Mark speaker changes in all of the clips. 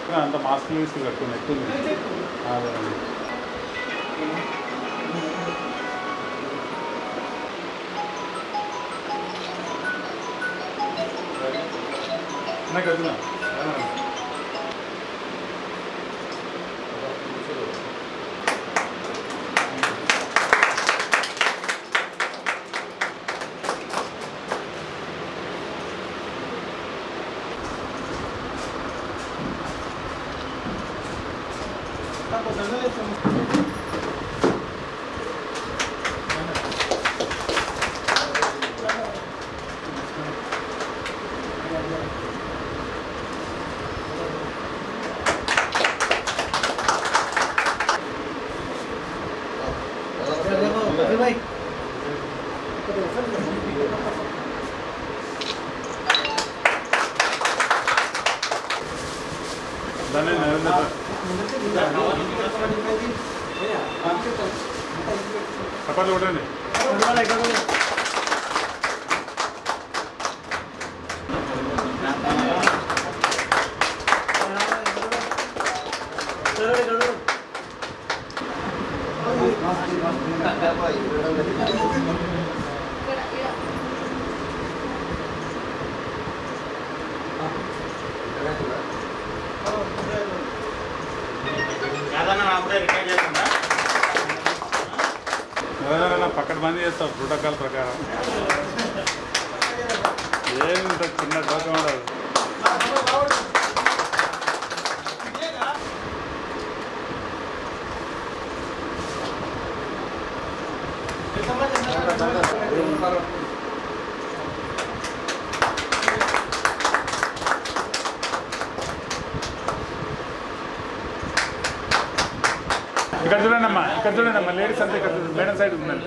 Speaker 1: కట్టుకుని అంత మాస్క్ వేసి కట్టుకుని ఎక్కువ అదే నాకు వద్దునా? దాన్ని నరేంద్ర సార్ చపాతీ కొట్టండి నరేంద్ర పక్కన బంద్ చేస్తావు ప్రోటోకాల్ ప్రకారం ఏమి ఇంత చిన్న డోకం ఉండదు ఇక్కడ చూడండి అమ్మా ఇక్కడ చూడండి అమ్మా లేడీస్ అంతా ఇక్కడ చూడండి మేడం సైడ్ ఉందండి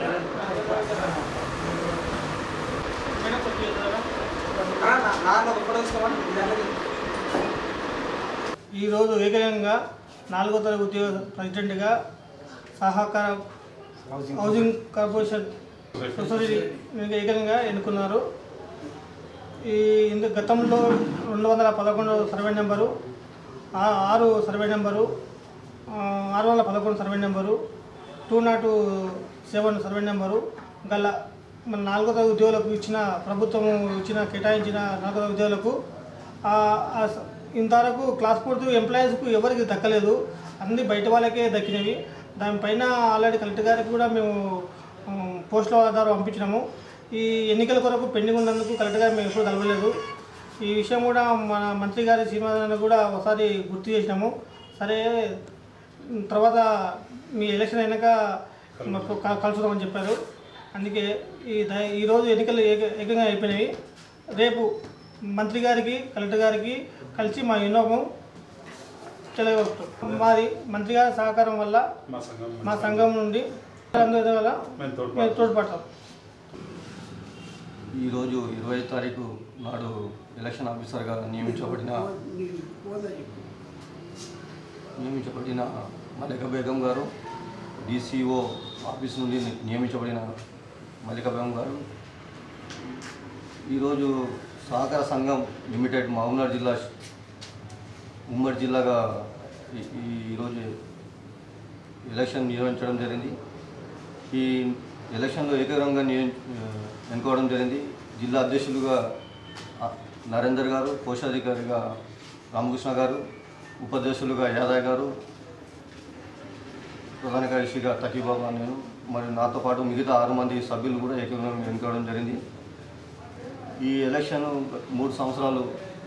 Speaker 2: ఈరోజు ఏకైకంగా నాలుగో తరగతి ఉద్యోగ ప్రెసిడెంట్గా సహకార హౌసింగ్ కార్పొరేషన్ సొసైటీ ఏకంగా ఎన్నుకున్నారు ఈ ఇందు గతంలో రెండు వందల పదకొండు సర్వే నెంబరు ఆ- ఆరు సర్వే నెంబరు ఆ, ఆరు వందల పదకొండు survey number two nought seven survey number గల మన నాలుగో తరగతి ఉద్యోగులకు ఇచ్చిన ప్రభుత్వం ఇచ్చిన కేటాయించిన నాలుగో తరగతి ఉద్యోగులకు ఆ- ఆ స- ఇంతవరకు క్లాస్ ఫోర్త్ ఎంప్లాయీస్కు ఎవరికి దక్కలేదు అన్ని బయట వాళ్ళకే దక్కినవి దానిపైన ఆల్రెడీ కలెక్టర్ గారికి కూడా మేము ఉమ్, పోస్టుల ఆధారం పంపించినాము ఈ ఎన్నికల కొరకు పెండింగ్ ఉన్నందుకు కలెక్టర్ గారు మేము ఎప్పుడు కలవలేదు ఈ విషయం కూడా మన మంత్రి గారి శ్రీనివాసరావు కూడా ఒకసారి గుర్తు చేసినాము సరే ఉమ్, తర్వాత మీ ఎలక్షన్ అయినాక మాకు క- కలుసుదామని చెప్పారు అందుకే ఈ ద- ఈరోజు ఎన్నికలు ఏక ఏకంగా అయిపోయినాయి రేపు మంత్రి గారికి కలెక్టర్ గారికి కలిసి మా విన్నోపం చెలగొట్టు మాది మంత్రి గారి సహకారం వల్ల
Speaker 1: మా సంఘం
Speaker 2: మా సంఘం నుండి అందువల్ల
Speaker 1: మేము తోడ్పాటు
Speaker 2: మేము తోడ్పడతాం
Speaker 3: ఈరోజు ఇరవై తారీఖు నాడు ఎలక్షన్ ఆఫీసర్గా నియమించబడిన నియమించబడిన మలిక బేగం గారు డిసిఓ ఆఫీస్ నుండి నియమించబడిన మలిక బేగం గారు ఈరోజు సహకార సంఘం లిమిటెడ్ మహబూబ్నగర్ జిల్లా ఉమ్మడి జిల్లాగా ఈ- ఈ- ఈరోజు ఎలక్షన్ నిర్వహించడం జరిగింది ఈ ఎలక్షన్లో ఏకగ్రంగా నియ- ఎన్నుకోవడం జరిగింది జిల్లా అధ్యక్షులుగా ఆ, నరేందర్ గారు కోశాధికారిగా రామకృష్ణ గారు ఉపాధ్యక్షులుగా యాదవ్ గారు ప్రధాన కార్యదర్శిగా తకీబాబా నేను మరియు నాతో పాటు మిగతా ఆరు మంది సభ్యులు కూడా ఏకగ్రంగా ఎన్నుకోవడం జరిగింది ఈ ఎలక్షన్ మూడు సంవత్సరాలు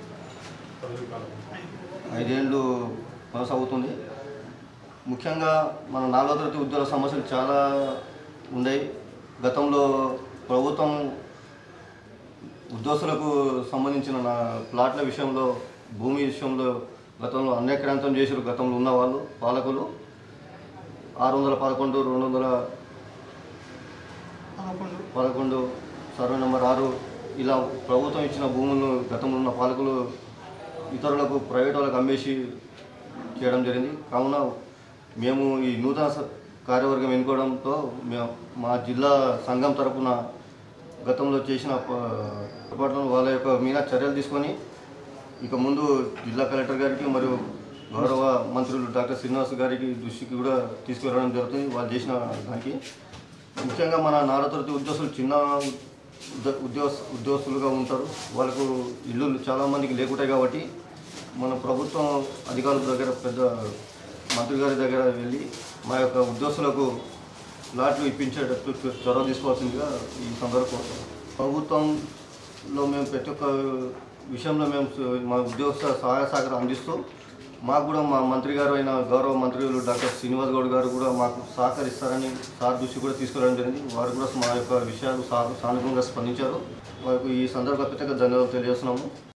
Speaker 3: ఐదేళ్ళు కొనసాగుతుంది ముఖ్యంగా మన నాలుగో తరగతి ఉద్యోగ సమస్యలు చాలా ఉన్నాయి గతంలో ప్రభుత్వం ఉద్యోగులకు సంబంధించిన నా ప్లాట్ల విషయంలో భూమి విషయంలో గతంలో అన్యక్రాంతం చేసారు గతంలో ఉన్న వాళ్ళు పాలకులు ఆరు వందల పదకొండు రెండు వందల
Speaker 2: పదకొండు
Speaker 3: పదకొండు సర్వే నెంబర్ ఆరు ఇలా ప్రభుత్వం ఇచ్చిన భూములను గతంలో ఉన్న పాలకులు ఇతరులకు ప్రైవేట్ వాళ్ళకి అమ్మేసి చేయడం జరిగింది కావున మేము ఈ నూతన స- కార్యవర్గం ఎన్నుకోవడంతో మేము మా జిల్లా సంఘం తరపున గతంలో చేసిన ప- పొరపాట్లను వాళ్ళ యొక్క మీద చర్యలు తీసుకొని ఇక ముందు జిల్లా కలెక్టర్ గారికి మరియు గౌరవ మంత్రులు డాక్టర్ శ్రీనివాస్ గారికి దృష్టికి కూడా తీసుకురావడం జరుగుతుంది వాళ్ళు చేసిన దానికి ముఖ్యంగా మన నారతరతి ఉద్యోగులు చిన్న ఉద్య- ఉద్యోగ ఉద్యోగస్తులుగా ఉంటారు వాళ్ళకు ఇల్లు చాలా మందికి లేకుంటాయి కాబట్టి మన ప్రభుత్వం అధికారుల దగ్గర పెద్ద మంత్రి గారి దగ్గర వెళ్ళి మా యొక్క ఉద్యోగస్తులకు లాట్లు ఇప్పించేటట్టు చొరవ తీసుకోవాల్సిందిగా ఈ సందర్భం ప్రభుత్వంలో మేము ప్రతి ఒక్క విషయంలో మేము మా ఉద్యోగ సహాయ సహకారం అందిస్తూ మాకు కూడా మా మంత్రి గారు అయిన గౌరవ మంత్రులు డాక్టర్ శ్రీనివాస్ గౌడ్ గారు కూడా మాకు సహకరిస్తారని సార్ దృష్టి కూడా తీసుకురావడం జరిగింది వారు కూడా మా యొక్క విషయాలు సా- సానుకూలంగా స్పందించారు వారికి ఈ సందర్భంగా ప్రత్యేక ధన్యవాదాలు తెలియజేస్తున్నాము